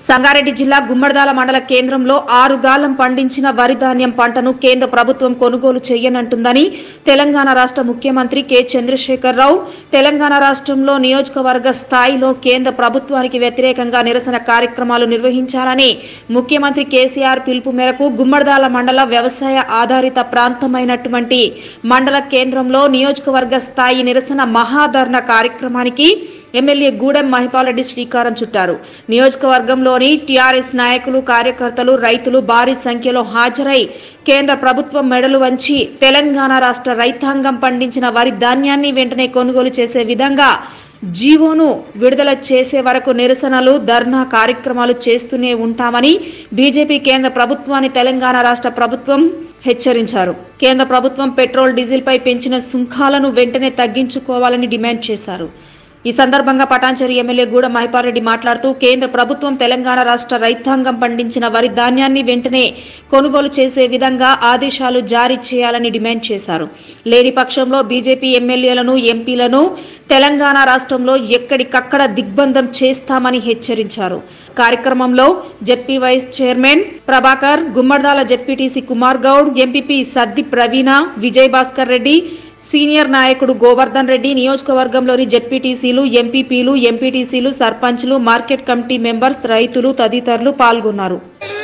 సంగారెడ్డి జిల్లా గుమ్మడిదాల మండల కేంద్రంలో ఆరు గాలం పండించిన వరి ధాన్యం పంటను కేంద్ర ప్రభుత్వం కొనుగోలు చేయనంటుందని తెలంగాణ రాష్ట్ర ముఖ్యమంత్రి కె చంద్రశేఖరరావు తెలంగాణ రాష్ట్రంలో నియోజకవర్గ స్థాయిలో కేంద్ర ప్రభుత్వానికి వ్యతిరేకంగా నిరసన కార్యక్రమాలు నిర్వహించాలని ముఖ్యమంత్రి కేసీఆర్ పిలుపు మేరకు గుమ్మడిదాల మండల వ్యవసాయ ఆధారిత ప్రాంతమైనటువంటి మండల కేంద్రంలో నియోజకవర్గ స్థాయి నిరసన మహాధర్ణ కార్యక్రమానికి ఎమ్మెల్యే గూడెం మహిపాలరెడ్డి శ్రీకారం చుట్టారు నియోజకవర్గంలోని టీఆర్ఎస్ నాయకులు కార్యకర్తలు రైతులు భారీ సంఖ్యలో హాజరై కేంద్ర ప్రభుత్వం మెడలు వంచి తెలంగాణ రాష్ట్ర రైతాంగం పండించిన వరి ధాన్యాన్ని వెంటనే కొనుగోలు చేసే విధంగా జీవోను విడుదల చేసే వరకు నిరసనలు ధర్నా కార్యక్రమాలు చేస్తూనే ఉంటామని బీజేపీ కేంద్ర ప్రభుత్వాన్ని తెలంగాణ రాష్ట్ర ప్రభుత్వం హెచ్చరించారు కేంద్ర ప్రభుత్వం పెట్రోల్ డీజిల్ పై పెంచిన సుంకాలను వెంటనే తగ్గించుకోవాలని డిమాండ్ చేశారు ఈ సందర్భంగా పటాన్చెరు ఎమ్మెల్యే గూడ మహిపారెడ్డి మాట్లాడుతూ కేంద్ర ప్రభుత్వం తెలంగాణ రాష్ట్ర రైతాంగం పండించిన వరి ధాన్యాన్ని వెంటనే కొనుగోలు చేసే విధంగా ఆదేశాలు జారీ చేయాలని డిమాండ్ చేశారు లేని పక్షంలో బీజేపీ ఎమ్మెల్యేలను ఎంపీలను తెలంగాణ రాష్ట్రంలో ఎక్కడికక్కడ దిగ్బంధం చేస్తామని హెచ్చరించారు కార్యక్రమంలో ZP vice chairman Prabhakar Gummadidala ZPTC Kumar Goud MPP Saddi Praveena Vijay Bhaskar Reddy senior నాయకుడు గోవర్ధన్ రెడ్డి నియోజకవర్గంలోని జెడ్పీటీసీలు ఎంపీపీలు ఎంపీటీసీలు సర్పంచ్లు మార్కెట్ కమిటీ మెంబర్స్ రైతులు తదితరులు పాల్గొన్నారు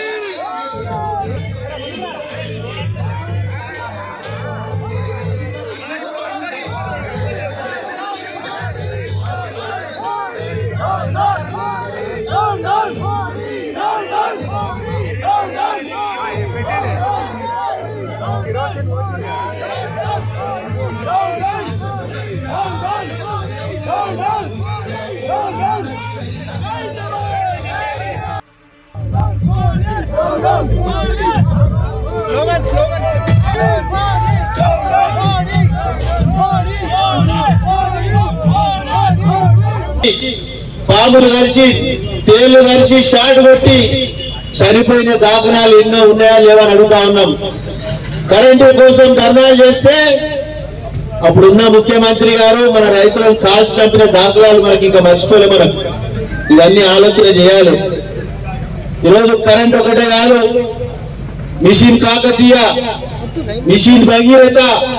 పాములు కలిసి తేళ్లు కలిసి షాట్ కొట్టి చనిపోయిన దాఖనాలు ఎన్నో ఉన్నాయా లేవని అడుగుతా ఉన్నాం కరెంటు కోసం ధర్నాలు చేస్తే అప్పుడున్న ముఖ్యమంత్రి గారు మన రైతులను కాల్చి చంపిన దాఖలాలు మనకి ఇంకా మర్చిపోలే మనం ఇవన్నీ ఆలోచన చేయాలి ఈరోజు కరెంట్ ఒకటే కాదు మిషన్ కాకతీయ మిషన్ భగీరథ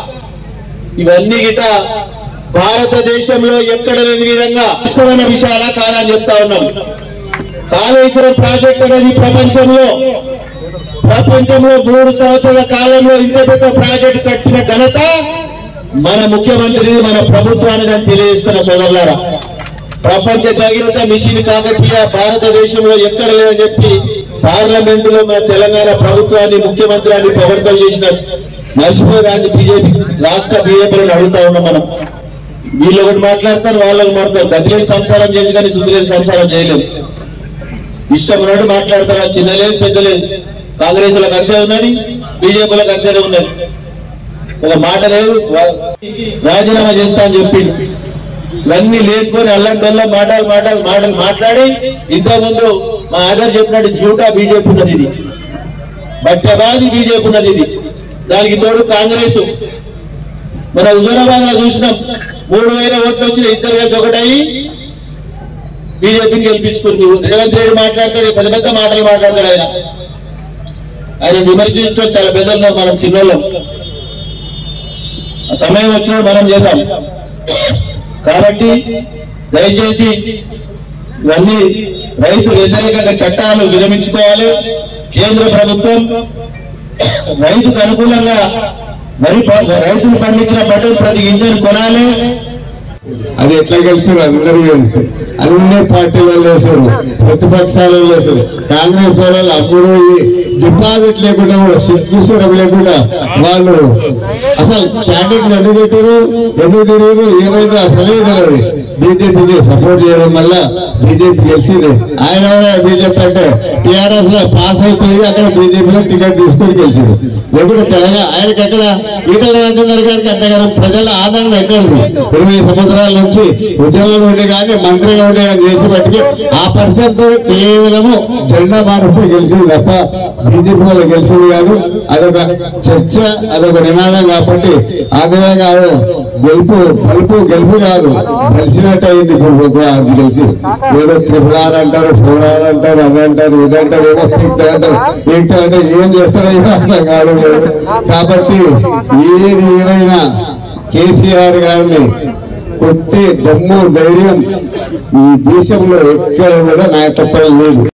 ఇవన్నీ గిట భారతదేశంలో ఎక్కడ లేని విధంగా ఇష్టమైన విషయాలా కాదని చెప్తా ఉన్నాం కాళేశ్వరం ప్రాజెక్ట్ అనేది ప్రపంచంలో ప్రపంచంలో మూడు సంవత్సరాల కాలంలో ఇంత పెద్ద ప్రాజెక్ట్ కట్టిన ఘనత మన ముఖ్యమంత్రిది మన ప్రభుత్వాన్ని నేను తెలియజేస్తున్న సోదరులారా ప్రపంచ భగీరథ మిషన్ కాకతీయ భారతదేశంలో ఎక్కడ లేదని చెప్పి పార్లమెంట్ లో మన తెలంగాణ ప్రభుత్వాన్ని ముఖ్యమంత్రి ప్రవర్తన చేసిన నరసింహరాజు బీజేపీ రాష్ట్ర బీజేపీలను అడుగుతా ఉన్నాం మనం వీళ్ళు ఒకటి మాట్లాడతారు వాళ్ళకి మాట్లాడతారు గదిలేని సంసారం చేసి కానీ శుద్ధిలేని సంసారం చేయలేదు ఇష్టం ఉన్నట్టు మాట్లాడతారు అది చిన్న లేదు పెద్ద లేదు కాంగ్రెస్ లకు అంతే ఉన్నది బీజేపీలకు అంతేనే ఉన్నది ఒక మాట లేదు వా- రాజీనామా చేస్తా అని చెప్పిండు ఇవన్నీ లేనుకొని అల్లం బెల్లం మాటలు మాటలు మాటలు మాట్లాడి ఇంతకుముందు మా ఆధార్ చెప్పినట్టు జూటా బీజేపీ ఉన్నది ఇది బట్టబాది బీజేపీ ఉన్నది ఇది దానికి తోడు కాంగ్రెస్ మన హుజూరాబాద్ లో చూసినాం మూడు వేల ఓట్లు వచ్చిన ఇద్దరు కలిసి ఒకటయి బీజేపీని గెలిపించుకుంది రేవంత్ రెడ్డి మాట్లాడతాడు పెద్ద పెద్ద మాటలు మాట్లాడతాడు ఆయన ఆయన విమర్శించడం చాలా పెద్ద ఉన్నాం మనం చిన్నోళ్ళం ఆ సమయం వచ్చినప్పుడు మనం చేద్దాం కాబట్టి దయచేసి ఇవన్నీ రైతు వ్యతిరేక చట్టాలు విరమించుకోవాలి కేంద్ర ప్రభుత్వం రైతుకు అనుకూలంగా వరి ప- రైతులు పండించిన పంటలు ప్రతి గింజలు కొనాలి అది ఎట్లా గెలిచారు అందరూ తెలుసు అన్ని పార్టీల వాళ్ళు వేశారు ప్రతిపక్షాలు వేశారు కాంగ్రెస్ వాళ్ళు అప్పుడు ఈ డిపాజిట్ లేకుండా కూడా సిగ్నేచర్ లేకుండా వాళ్ళు అసలు క్యాండిడేట్ ఎందుకు పెట్టారు ఎందుకు తిరిగారు ఏమైందో అసలే తెలియదు బీజేపీకి సపోర్ట్ చేయడం వల్ల బీజేపీ గెలిచింది ఆయన బీజేపీ అంటే టీఆర్ఎస్ లో పాస్ అయిపోయి అక్కడ బీజేపీలో టికెట్ తీసుకొని గెలిచింది లేకుంటే తెలంగాణ ఆయనకి ఎక్కడ ఈటల రాజేందర్ గారికి అంతగానం ప్రజల ఆదరణ ఎక్కడిది ఇరవై సంవత్సరాల నుంచి ఉద్యమంలో ఉండి కానీ మంత్రిగా ఉండి కానీ చేసి బట్టి ఆ పర్సన్ తో కేవలము జెండా మారుస్తూ గెలిచింది తప్ప బీజేపీ వాళ్ళు గెలిచింది కాదు అదొక చర్చ అదొక నినాదం కాబట్టి ఆ విధంగా గెలుపు గెలుపు గెలుపు కాదు గెలిచినట్టు అయింది ఇప్పుడు ఒక అది గెలిచి ఏదో త్రిపుల్ ఆర్ అంటారు ఫోర్ ఆర్ అంటారు అది అంటారు ఇది అంటారు ఏదో పీక్తా అంటారు పీక్తా అంటే ఏం చేస్తారో ఏదో అర్థం కావడం లేదు కాబట్టి ఏది ఏమైనా కేసీఆర్ గారిని కొట్టే దమ్ము ధైర్యం ఈ దేశంలో ఎక్కడ కూడా నాయకత్వం లేదు